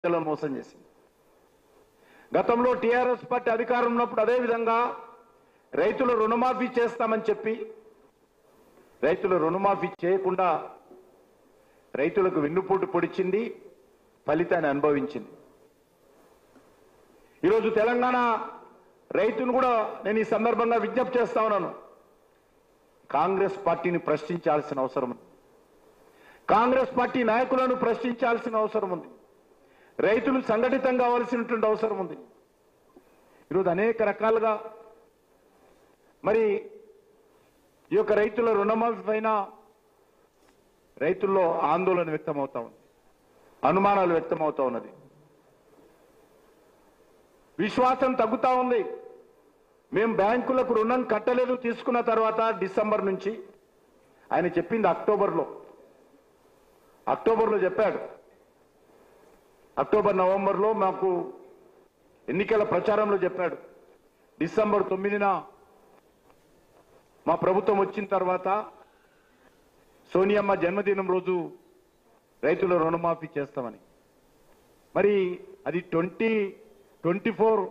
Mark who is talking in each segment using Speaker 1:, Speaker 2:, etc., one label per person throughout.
Speaker 1: ప్రజలను మోసం చేసింది గతంలో టీఆర్ఎస్ పార్టీ అధికారం ఉన్నప్పుడు అదే విధంగా రైతులు రుణమాఫీ చేస్తామని చెప్పి రైతులు రుణమాఫీ చేయకుండా రైతులకు వెన్నుపోటు పొడిచింది ఫలితాన్ని అనుభవించింది ఈరోజు తెలంగాణ రైతును కూడా నేను ఈ సందర్భంగా విజ్ఞప్తి చేస్తా ఉన్నాను కాంగ్రెస్ పార్టీని ప్రశ్నించాల్సిన అవసరం ఉంది కాంగ్రెస్ పార్టీ నాయకులను ప్రశ్నించాల్సిన అవసరం ఉంది రైతులు సంఘటితం కావాల్సినటువంటి అవసరం ఉంది ఈరోజు అనేక రకాలుగా మరి ఈ యొక్క రైతుల రుణమాఫీ పైన రైతుల్లో ఆందోళన వ్యక్తమవుతా ఉంది అనుమానాలు వ్యక్తమవుతా ఉన్నది విశ్వాసం తగ్గుతా ఉంది మేము బ్యాంకులకు రుణం కట్టలేదు తీసుకున్న తర్వాత డిసెంబర్ నుంచి ఆయన చెప్పింది అక్టోబర్లో అక్టోబర్లో చెప్పాడు అక్టోబర్ నవంబర్లో మాకు ఎన్నికల ప్రచారంలో చెప్పాడు డిసెంబర్ తొమ్మిదిన మా ప్రభుత్వం వచ్చిన తర్వాత సోనియమ్మ జన్మదినం రోజు రైతుల రుణమాఫీ చేస్తామని మరి అది ట్వంటీ ట్వంటీ ఫోర్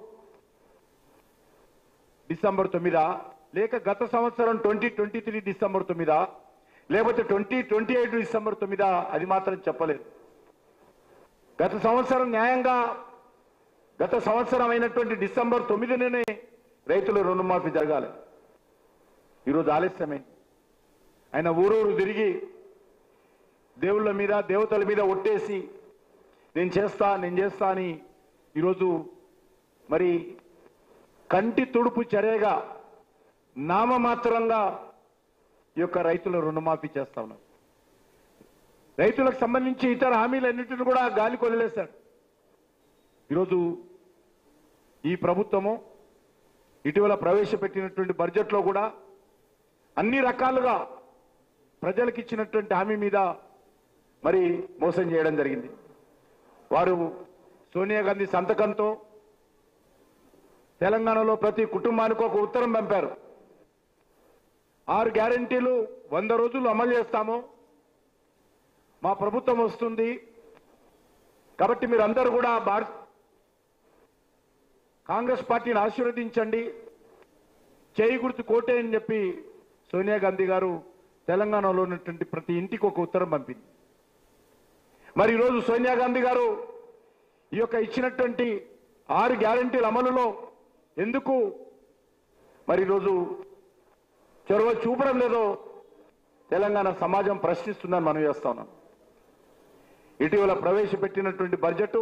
Speaker 1: డిసెంబర్ తొమ్మిదా లేక గత సంవత్సరం ట్వంటీ ట్వంటీ త్రీ డిసెంబర్ తొమ్మిదా లేకపోతే ట్వంటీ ట్వంటీ ఎయిట్ డిసెంబర్ తొమ్మిదా అది మాత్రం చెప్పలేదు గత సంవత్సరం న్యాయంగా గత సంవత్సరం అయినటువంటి డిసెంబర్ తొమ్మిదినే రైతుల రుణమాఫీ జరగాలి ఈరోజు ఆలస్యమే ఆయన ఊరూరు తిరిగి దేవుళ్ళ మీద దేవతల మీద ఒట్టేసి నేను చేస్తా నేను చేస్తా అని ఈరోజు మరి కంటి తుడుపు చర్యగా నామమాత్రంగా ఈ యొక్క రైతుల రుణమాఫీ చేస్తా ఉన్నారు రైతులకు సంబంధించి ఇతర హామీలన్నింటిని కూడా గాలి కొదిలేశాడు ఈరోజు ఈ ప్రభుత్వము ఇటీవల ప్రవేశపెట్టినటువంటి బడ్జెట్లో కూడా అన్ని రకాలుగా ప్రజలకు ఇచ్చినటువంటి హామీ మీద మరి మోసం చేయడం జరిగింది వారు సోనియా గాంధీ సంతకంతో తెలంగాణలో ప్రతి కుటుంబానికి ఒక ఉత్తరం పంపారు ఆరు గ్యారంటీలు వంద రోజులు అమలు చేస్తాము మా ప్రభుత్వం వస్తుంది కాబట్టి మీరందరూ కూడా భారత్ కాంగ్రెస్ పార్టీని ఆశీర్వదించండి చేయి గుర్తు కోటే అని చెప్పి సోనియా గాంధీ గారు తెలంగాణలో ఉన్నటువంటి ప్రతి ఇంటికి ఒక ఉత్తరం పంపింది మరి ఈరోజు సోనియా గాంధీ గారు ఈ యొక్క ఇచ్చినటువంటి ఆరు గ్యారంటీల అమలులో ఎందుకు మరి ఈరోజు చొరవ చూపడం లేదో తెలంగాణ సమాజం ప్రశ్నిస్తుందని మనం చేస్తా ఉన్నాం ఇటీవల ప్రవేశపెట్టినటువంటి బడ్జెట్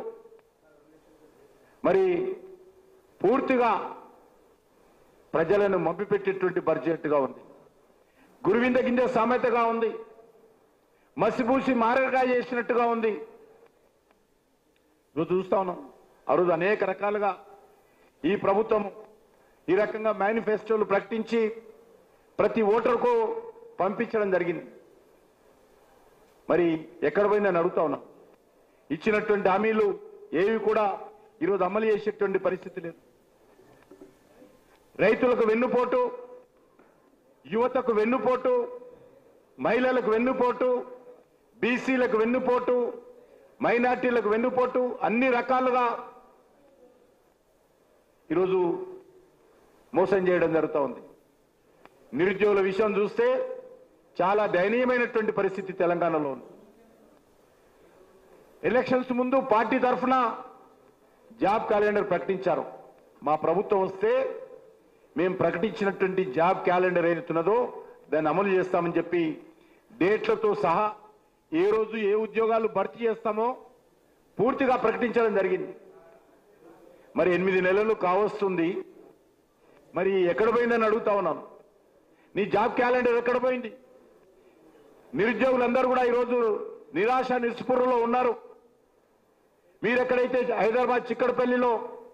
Speaker 1: మరి పూర్తిగా ప్రజలను మభ్యపెట్టేటువంటి బడ్జెట్గా ఉంది గురువింద గింజ సామెతగా ఉంది మసిపూసి మారగా చేసినట్టుగా ఉంది ఈరోజు చూస్తా ఉన్నాం ఆ రోజు అనేక రకాలుగా ఈ ప్రభుత్వం ఈ రకంగా మేనిఫెస్టోలు ప్రకటించి ప్రతి ఓటర్కు పంపించడం జరిగింది మరి ఎక్కడ పోయిందని అడుగుతా ఉన్నాం ఇచ్చినటువంటి హామీలు ఏవి కూడా ఈరోజు అమలు చేసేటువంటి పరిస్థితి లేదు రైతులకు వెన్నుపోటు యువతకు వెన్నుపోటు మహిళలకు వెన్నుపోటు బీసీలకు వెన్నుపోటు మైనార్టీలకు వెన్నుపోటు అన్ని రకాలుగా ఈరోజు మోసం చేయడం జరుగుతూ ఉంది నిరుద్యోగుల విషయం చూస్తే చాలా దయనీయమైనటువంటి పరిస్థితి తెలంగాణలో ఉంది ఎలక్షన్స్ ముందు పార్టీ తరఫున జాబ్ క్యాలెండర్ ప్రకటించారు మా ప్రభుత్వం వస్తే మేము ప్రకటించినటువంటి జాబ్ క్యాలెండర్ ఏదైతున్నదో దాన్ని అమలు చేస్తామని చెప్పి డేట్లతో సహా ఏ రోజు ఏ ఉద్యోగాలు భర్తీ చేస్తామో పూర్తిగా ప్రకటించడం జరిగింది మరి ఎనిమిది నెలలు కావస్తుంది మరి ఎక్కడ పోయిందని అడుగుతా ఉన్నాను నీ జాబ్ క్యాలెండర్ ఎక్కడ పోయింది నిరుద్యోగులందరూ కూడా ఈరోజు నిరాశ నిస్పృహలో ఉన్నారు మీరు ఎక్కడైతే హైదరాబాద్ చిక్కడపల్లిలో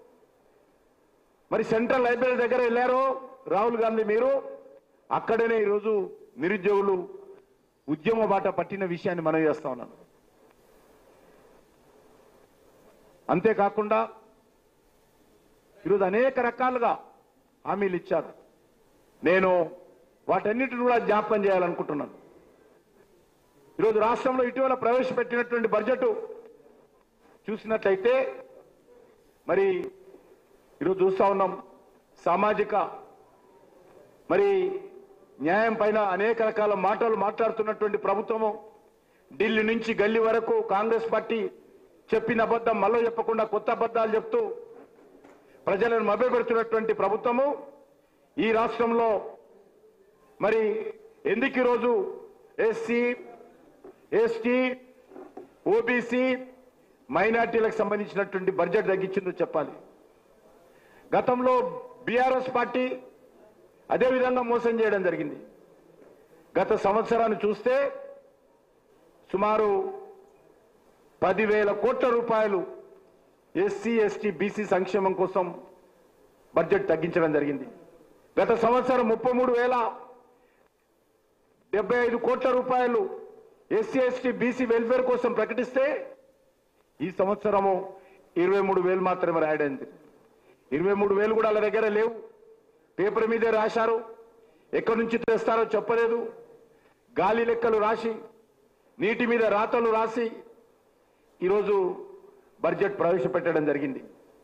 Speaker 1: మరి సెంట్రల్ లైబ్రరీ దగ్గర వెళ్ళారో రాహుల్ గాంధీ మీరు అక్కడనే ఈరోజు నిరుద్యోగులు ఉద్యమ బాట పట్టిన విషయాన్ని మనం చేస్తా ఉన్నాను అంతేకాకుండా ఈరోజు అనేక రకాలుగా హామీలు ఇచ్చారు నేను వాటన్నిటిని కూడా జ్ఞాపకం చేయాలనుకుంటున్నాను ఈరోజు రాష్ట్రంలో ఇటీవల ప్రవేశపెట్టినటువంటి బడ్జెట్ చూసినట్లయితే మరి ఈరోజు చూస్తా ఉన్నాం సామాజిక మరి న్యాయం పైన అనేక రకాల మాటలు మాట్లాడుతున్నటువంటి ప్రభుత్వము ఢిల్లీ నుంచి గల్లీ వరకు కాంగ్రెస్ పార్టీ చెప్పిన అబద్ధం మళ్ళీ చెప్పకుండా కొత్త అబద్ధాలు చెప్తూ ప్రజలను మభ్యపెడుతున్నటువంటి ప్రభుత్వము ఈ రాష్ట్రంలో మరి ఎందుకు ఈరోజు ఎస్సీ ఎస్టీ ఓబీసీ మైనార్టీలకు సంబంధించినటువంటి బడ్జెట్ తగ్గించిందో చెప్పాలి గతంలో బీఆర్ఎస్ పార్టీ అదే విధంగా మోసం చేయడం జరిగింది గత సంవత్సరాన్ని చూస్తే సుమారు పదివేల కోట్ల రూపాయలు ఎస్సీ ఎస్టీ బీసీ సంక్షేమం కోసం బడ్జెట్ తగ్గించడం జరిగింది గత సంవత్సరం ముప్పై మూడు వేల డెబ్బై ఐదు కోట్ల రూపాయలు ఎస్సీ ఎస్టీ బీసీ వెల్ఫేర్ కోసం ప్రకటిస్తే ఈ సంవత్సరము ఇరవై మూడు వేలు మాత్రమే రాయడానికి ఇరవై మూడు వేలు కూడా వాళ్ళ దగ్గర లేవు పేపర్ మీదే రాశారు ఎక్కడి నుంచి తెస్తారో చెప్పలేదు గాలి లెక్కలు రాసి నీటి మీద రాతలు రాసి ఈరోజు బడ్జెట్ ప్రవేశపెట్టడం జరిగింది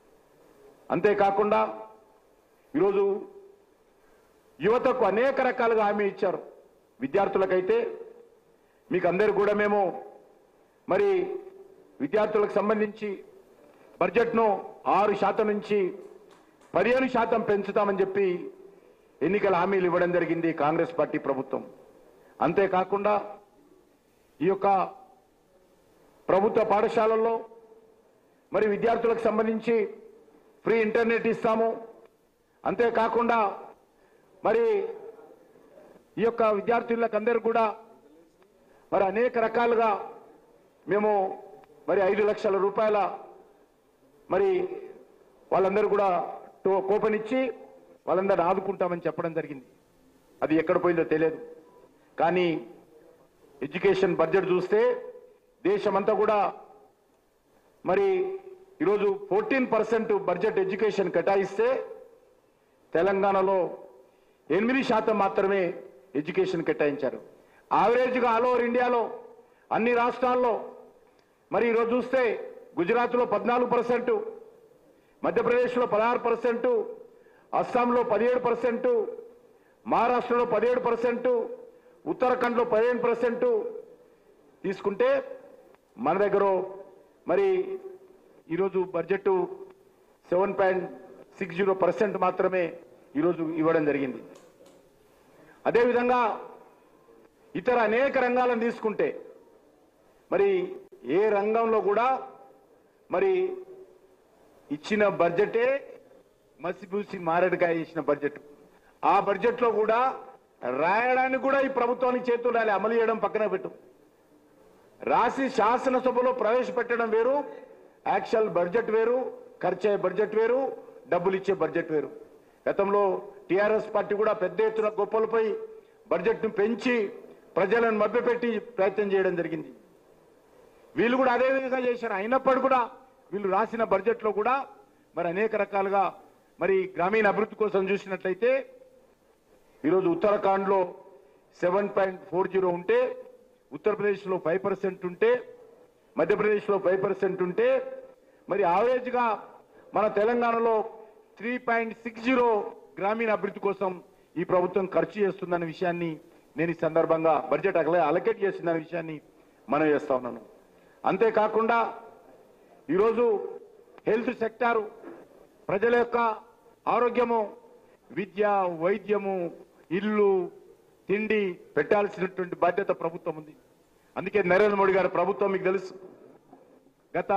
Speaker 1: అంతేకాకుండా ఈరోజు యువతకు అనేక రకాలుగా హామీ ఇచ్చారు విద్యార్థులకైతే మీకు అందరు కూడా మేము మరి విద్యార్థులకు సంబంధించి బడ్జెట్ను ఆరు శాతం నుంచి పదిహేను శాతం పెంచుతామని చెప్పి ఎన్నికల హామీలు ఇవ్వడం జరిగింది కాంగ్రెస్ పార్టీ ప్రభుత్వం అంతేకాకుండా ఈ యొక్క ప్రభుత్వ పాఠశాలల్లో మరి విద్యార్థులకు సంబంధించి ఫ్రీ ఇంటర్నెట్ ఇస్తాము అంతేకాకుండా మరి ఈ యొక్క విద్యార్థులకు అందరూ కూడా మరి అనేక రకాలుగా మేము మరి ఐదు లక్షల రూపాయల మరి వాళ్ళందరూ కూడా టో- కూపన్ ఇచ్చి వాళ్ళందరిని ఆదుకుంటామని చెప్పడం జరిగింది అది ఎక్కడ పోయిందో తెలియదు కానీ ఎడ్యుకేషన్ బడ్జెట్ చూస్తే దేశమంతా కూడా మరి ఈరోజు ఫోర్టీన్ పర్సెంట్ బడ్జెట్ ఎడ్యుకేషన్ కేటాయిస్తే తెలంగాణలో ఎనిమిది శాతం మాత్రమే ఎడ్యుకేషన్ కేటాయించారు ఆవరేజ్గా ఆల్ ఓవర్ ఇండియాలో అన్ని రాష్ట్రాల్లో మరి ఈరోజు చూస్తే గుజరాత్లో పద్నాలుగు పర్సెంట్ మధ్యప్రదేశ్లో పదహారు పర్సెంట్ అస్సాంలో పదిహేడు పర్సెంట్ మహారాష్ట్రలో పదిహేడు పర్సెంట్ ఉత్తరాఖండ్లో పదిహేను పర్సెంట్ తీసుకుంటే మన దగ్గర మరి ఈరోజు budget seven point six zero percent మాత్రమే ఈరోజు ఇవ్వడం జరిగింది అదేవిధంగా ఇతర అనేక రంగాలను తీసుకుంటే మరి ఏ రంగంలో కూడా మరి ఇచ్చిన బడ్జెటే మసిపూసి మారేడుకాయ చేసిన బడ్జెట్ ఆ బడ్జెట్ లో కూడా రాయడానికి కూడా ఈ ప్రభుత్వానికి చేతులు రాలి అమలు చేయడం పక్కన పెట్టు రాసి శాసనసభలో ప్రవేశపెట్టడం వేరు యాక్చువల్ బడ్జెట్ వేరు ఖర్చు అయ్యే బడ్జెట్ వేరు డబ్బులు ఇచ్చే బడ్జెట్ వేరు గతంలో టిఆర్ఎస్ పార్టీ కూడా పెద్ద ఎత్తున గొప్పలపై బడ్జెట్ ను పెంచి ప్రజలను మభ్యపెట్టి ప్రయత్నం చేయడం జరిగింది వీళ్ళు కూడా అదే విధంగా చేశారు అయినప్పటికీ కూడా వీళ్ళు రాసిన బడ్జెట్ లో కూడా మరి అనేక రకాలుగా మరి గ్రామీణ అభివృద్ధి కోసం చూసినట్లయితే ఈరోజు ఉత్తరాఖండ్ లో సెవెన్ పాయింట్ ఫోర్ జీరో ఉంటే ఉత్తరప్రదేశ్ లో ఫైవ్ పర్సెంట్ ఉంటే మధ్యప్రదేశ్ లో ఫైవ్ పర్సెంట్ ఉంటే మరి ఆవరేజ్ గా మన తెలంగాణలో త్రీ పాయింట్ సిక్స్ జీరో గ్రామీణ అభివృద్ధి కోసం ఈ ప్రభుత్వం ఖర్చు చేస్తుందన్న విషయాన్ని నేను ఈ సందర్భంగా బడ్జెట్ అలా అలకేట్ చేసిందన్న విషయాన్ని మనం చేస్తా ఉన్నాను అంతేకాకుండా ఈరోజు హెల్త్ సెక్టారు ప్రజల యొక్క ఆరోగ్యము విద్య వైద్యము ఇల్లు తిండి పెట్టాల్సినటువంటి బాధ్యత ప్రభుత్వం ఉంది అందుకే నరేంద్ర మోడీ గారి ప్రభుత్వం మీకు తెలుసు గత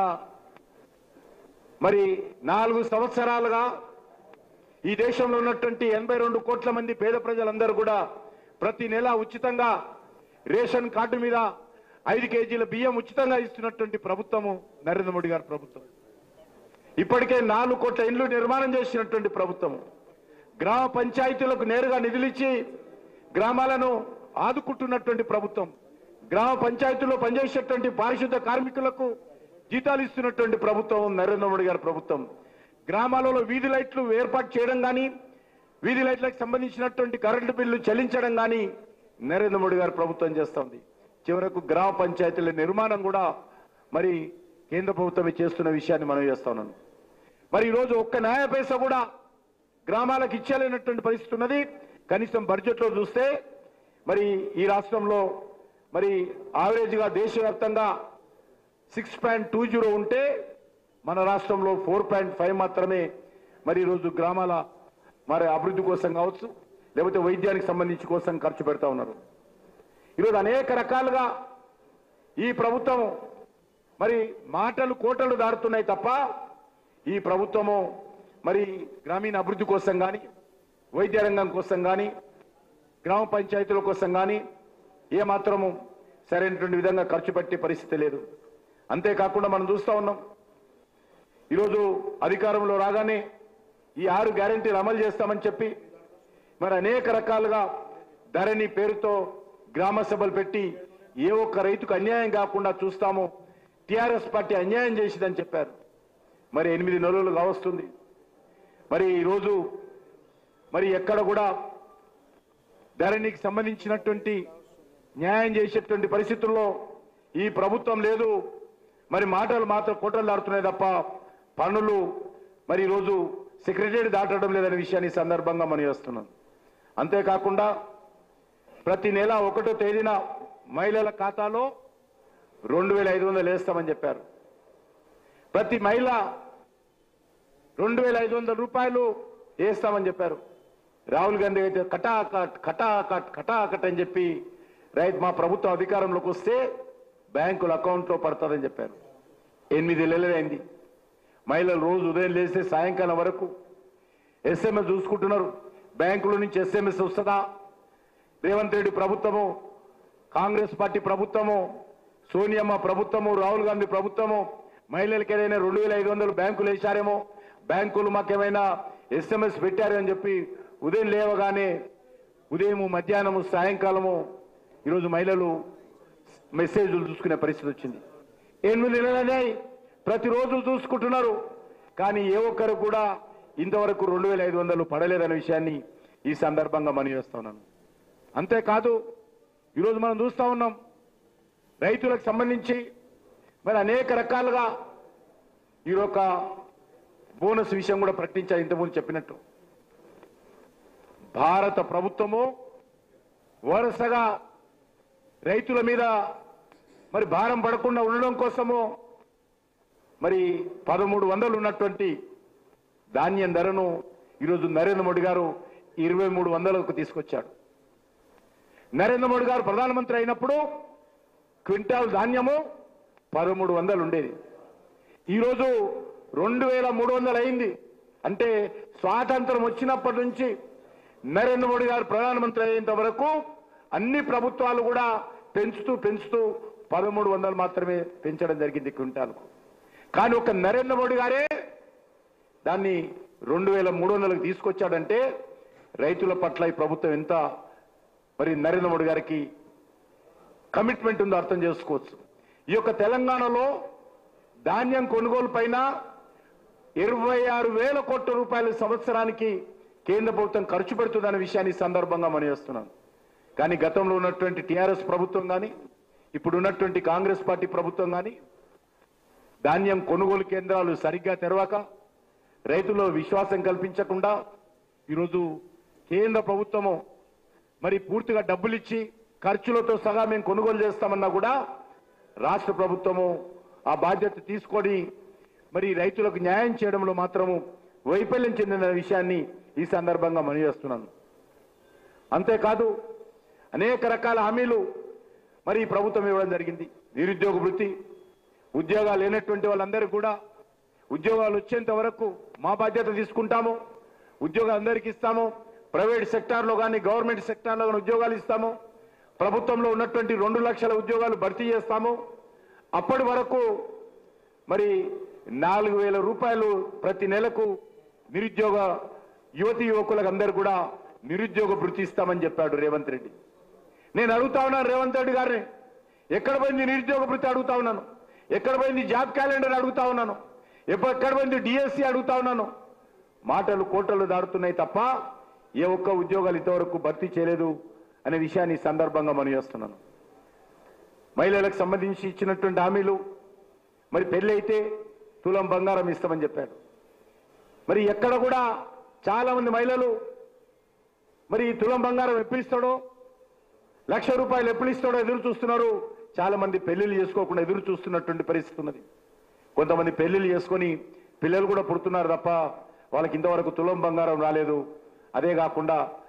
Speaker 1: మరి నాలుగు సంవత్సరాలుగా ఈ దేశంలో ఉన్నటువంటి ఎనభై రెండు కోట్ల మంది పేద ప్రజలందరూ కూడా ప్రతి నెల ఉచితంగా రేషన్ కార్డు మీద ఐదు కేజీల బియ్యం ఉచితంగా ఇస్తున్నటువంటి ప్రభుత్వము నరేంద్ర మోడీ గారి ప్రభుత్వం ఇప్పటికే నాలుగు కోట్ల ఇండ్లు నిర్మాణం చేసినటువంటి ప్రభుత్వం గ్రామ పంచాయతీలకు నేరుగా నిధులిచ్చి గ్రామాలను ఆదుకుంటున్నటువంటి ప్రభుత్వం గ్రామ పంచాయతీలో పనిచేసేటువంటి పారిశుద్ధ కార్మికులకు జీతాలు ఇస్తున్నటువంటి ప్రభుత్వం నరేంద్ర మోడీ గారి ప్రభుత్వం గ్రామాలలో వీధి లైట్లు ఏర్పాటు చేయడం కానీ వీధి లైట్లకు సంబంధించినటువంటి కరెంటు బిల్లు చెల్లించడం కానీ నరేంద్ర మోడీ గారి ప్రభుత్వం చేస్తోంది చివరకు గ్రామ పంచాయతీల నిర్మాణం కూడా మరి కేంద్ర ప్రభుత్వమే చేస్తున్న విషయాన్ని మనం చేస్తా ఉన్నాను మరి ఈరోజు ఒక్క న్యాయ పైసా కూడా గ్రామాలకు ఇచ్చేలేనటువంటి పరిస్థితి ఉన్నది కనీసం బడ్జెట్లో చూస్తే మరి ఈ రాష్ట్రంలో మరి ఆవరేజ్గా దేశవ్యాప్తంగా సిక్స్ పాయింట్ టూ జీరో ఉంటే మన రాష్ట్రంలో ఫోర్ పాయింట్ ఫైవ్ మాత్రమే మరి ఈరోజు గ్రామాల మరి అభివృద్ధి కోసం కావచ్చు లేకపోతే వైద్యానికి సంబంధించి కోసం ఖర్చు పెడతా ఉన్నారు ఈరోజు అనేక రకాలుగా ఈ ప్రభుత్వం మరి మాటలు కోటలు దాడుతున్నాయి తప్ప ఈ ప్రభుత్వము మరి గ్రామీణ అభివృద్ధి కోసం కానీ వైద్య రంగం కోసం కానీ గ్రామ పంచాయతీల కోసం కానీ ఏమాత్రము సరైనటువంటి విధంగా ఖర్చు పెట్టే పరిస్థితి లేదు అంతేకాకుండా మనం చూస్తా ఉన్నాం ఈరోజు అధికారంలో రాగానే ఈ ఆరు గ్యారంటీలు అమలు చేస్తామని చెప్పి మరి అనేక రకాలుగా ధరణి పేరుతో గ్రామ సభలు పెట్టి ఏ ఒక్క రైతుకు అన్యాయం కాకుండా చూస్తాము టిఆర్ఎస్ పార్టీ అన్యాయం చేసిందని చెప్పారు మరి ఎనిమిది నెలలు కావస్తుంది మరి ఈరోజు మరి ఎక్కడ కూడా ధరణికి సంబంధించినటువంటి న్యాయం చేసేటువంటి పరిస్థితుల్లో ఈ ప్రభుత్వం లేదు మరి మాటలు మాత్రం కోటలు దాడుతున్నాయి తప్ప పనులు మరి ఈరోజు సెక్రటరీ దాటడం లేదనే విషయాన్ని ఈ సందర్భంగా మనం చేస్తున్నాం అంతేకాకుండా ప్రతి నెల ఒకటో తేదీన మహిళల ఖాతాలో రెండు వేల ఐదు వందలు వేస్తామని చెప్పారు ప్రతి మహిళ రెండు వేల ఐదు వందల రూపాయలు వేస్తామని చెప్పారు రాహుల్ గాంధీ అయితే కటాకట్ కటాకట్ కటాకట్ అని చెప్పి రైతు మా ప్రభుత్వం అధికారంలోకి వస్తే బ్యాంకుల అకౌంట్లో పడుతుందని చెప్పారు ఎనిమిది నెలలైంది మహిళలు రోజు ఉదయం లేస్తే సాయంకాలం వరకు ఎస్ఎంఎస్ చూసుకుంటున్నారు బ్యాంకుల నుంచి ఎస్ఎంఎస్ వస్తుందా రేవంత్ రెడ్డి ప్రభుత్వము కాంగ్రెస్ పార్టీ ప్రభుత్వము సోనియమ్మ ప్రభుత్వము రాహుల్ గాంధీ ప్రభుత్వము మహిళలకు ఏదైనా రెండు వేల ఐదు వందలు బ్యాంకులు వేశారేమో బ్యాంకులు మాకేమైనా ఎస్ఎంఎస్ పెట్టారు అని చెప్పి ఉదయం లేవగానే ఉదయము మధ్యాహ్నము సాయంకాలము ఈరోజు మహిళలు మెసేజ్లు చూసుకునే పరిస్థితి వచ్చింది ఎనిమిది నెలలనే ప్రతిరోజు చూసుకుంటున్నారు కానీ ఏ ఒక్కరు కూడా ఇంతవరకు రెండు వేల ఐదు వందలు పడలేదనే విషయాన్ని ఈ సందర్భంగా మనం చేస్తున్నాను అంతేకాదు ఈరోజు మనం చూస్తా ఉన్నాం రైతులకు సంబంధించి మరి అనేక రకాలుగా ఈ యొక్క బోనస్ విషయం కూడా ప్రకటించారు ఇంతకుముందు చెప్పినట్టు భారత ప్రభుత్వము వరుసగా రైతుల మీద మరి భారం పడకుండా ఉండడం కోసము మరి పదమూడు వందలు ఉన్నటువంటి ధాన్యం ధరను ఈరోజు నరేంద్ర మోడీ గారు ఇరవై మూడు వందలకు తీసుకొచ్చాడు నరేంద్ర మోడీ గారు ప్రధానమంత్రి అయినప్పుడు క్వింటాల్ ధాన్యము పదమూడు వందలు ఉండేది ఈరోజు రెండు వేల మూడు వందలు అయింది అంటే స్వాతంత్రం వచ్చినప్పటి నుంచి నరేంద్ర మోడీ గారు ప్రధానమంత్రి అయ్యేంత వరకు అన్ని ప్రభుత్వాలు కూడా పెంచుతూ పెంచుతూ పదమూడు వందలు మాత్రమే పెంచడం జరిగింది క్వింటాల్కు కానీ ఒక నరేంద్ర మోడీ గారే దాన్ని రెండు వేల మూడు వందలకు తీసుకొచ్చాడంటే రైతుల పట్ల ఈ ప్రభుత్వం ఎంత మరి నరేంద్ర మోడీ గారికి కమిట్మెంట్ ఉందో అర్థం చేసుకోవచ్చు ఈ యొక్క తెలంగాణలో ధాన్యం కొనుగోలు పైన ఇరవై ఆరు వేల కోట్ల రూపాయల సంవత్సరానికి కేంద్ర ప్రభుత్వం ఖర్చు పెడుతుందనే విషయాన్ని ఈ సందర్భంగా మనం చేస్తున్నాను కానీ గతంలో ఉన్నటువంటి టీఆర్ఎస్ ప్రభుత్వం కానీ ఇప్పుడు ఉన్నటువంటి కాంగ్రెస్ పార్టీ ప్రభుత్వం కానీ ధాన్యం కొనుగోలు కేంద్రాలు సరిగ్గా తెరవక రైతుల్లో విశ్వాసం కల్పించకుండా ఈరోజు కేంద్ర ప్రభుత్వము మరి పూర్తిగా డబ్బులు ఇచ్చి ఖర్చులతో సగా మేము కొనుగోలు చేస్తామన్నా కూడా రాష్ట్ర ప్రభుత్వము ఆ బాధ్యత తీసుకొని మరి రైతులకు న్యాయం చేయడంలో మాత్రము వైఫల్యం చెందిన విషయాన్ని ఈ సందర్భంగా మనం చేస్తున్నాను అంతేకాదు అనేక రకాల హామీలు మరి ఈ ప్రభుత్వం ఇవ్వడం జరిగింది నిరుద్యోగ వృత్తి ఉద్యోగాలు లేనటువంటి వాళ్ళందరికీ కూడా ఉద్యోగాలు వచ్చేంత వరకు మా బాధ్యత తీసుకుంటాము ఉద్యోగాలు అందరికీ ఇస్తాము ప్రైవేట్ సెక్టార్లో కానీ గవర్నమెంట్ సెక్టార్లో కానీ ఉద్యోగాలు ఇస్తాము ప్రభుత్వంలో ఉన్నటువంటి రెండు లక్షల ఉద్యోగాలు భర్తీ చేస్తాము అప్పటి వరకు మరి నాలుగు వేల రూపాయలు ప్రతి నెలకు నిరుద్యోగ యువతి యువకులకు అందరు కూడా నిరుద్యోగ భృతి ఇస్తామని చెప్పాడు రేవంత్ రెడ్డి నేను అడుగుతా ఉన్నాను రేవంత్ రెడ్డి గారిని ఎక్కడ పోయింది నిరుద్యోగ భృతి అడుగుతా ఉన్నాను ఎక్కడ పోయింది జాబ్ క్యాలెండర్ అడుగుతా ఉన్నాను ఎప్పుడు ఎక్కడ పోయింది డిఎస్సి అడుగుతా ఉన్నాను మాటలు కోటలు దాడుతున్నాయి తప్ప ఏ ఒక్క ఉద్యోగాలు ఇంతవరకు భర్తీ చేయలేదు అనే విషయాన్ని ఈ సందర్భంగా మనం చేస్తున్నాను మహిళలకు సంబంధించి ఇచ్చినటువంటి హామీలు మరి పెళ్లి అయితే తులం బంగారం ఇస్తామని చెప్పాడు మరి ఎక్కడ కూడా చాలా మంది మహిళలు మరి ఈ తులం బంగారం ఎప్పుడు ఇస్తాడో లక్ష రూపాయలు ఎప్పుడు ఇస్తాడో ఎదురు చూస్తున్నారు చాలా మంది పెళ్లిళ్ళు చేసుకోకుండా ఎదురు చూస్తున్నటువంటి పరిస్థితి ఉన్నది కొంతమంది పెళ్లిళ్ళు చేసుకొని పిల్లలు కూడా పుడుతున్నారు తప్ప వాళ్ళకి ఇంతవరకు తులం బంగారం రాలేదు అదే కాకుండా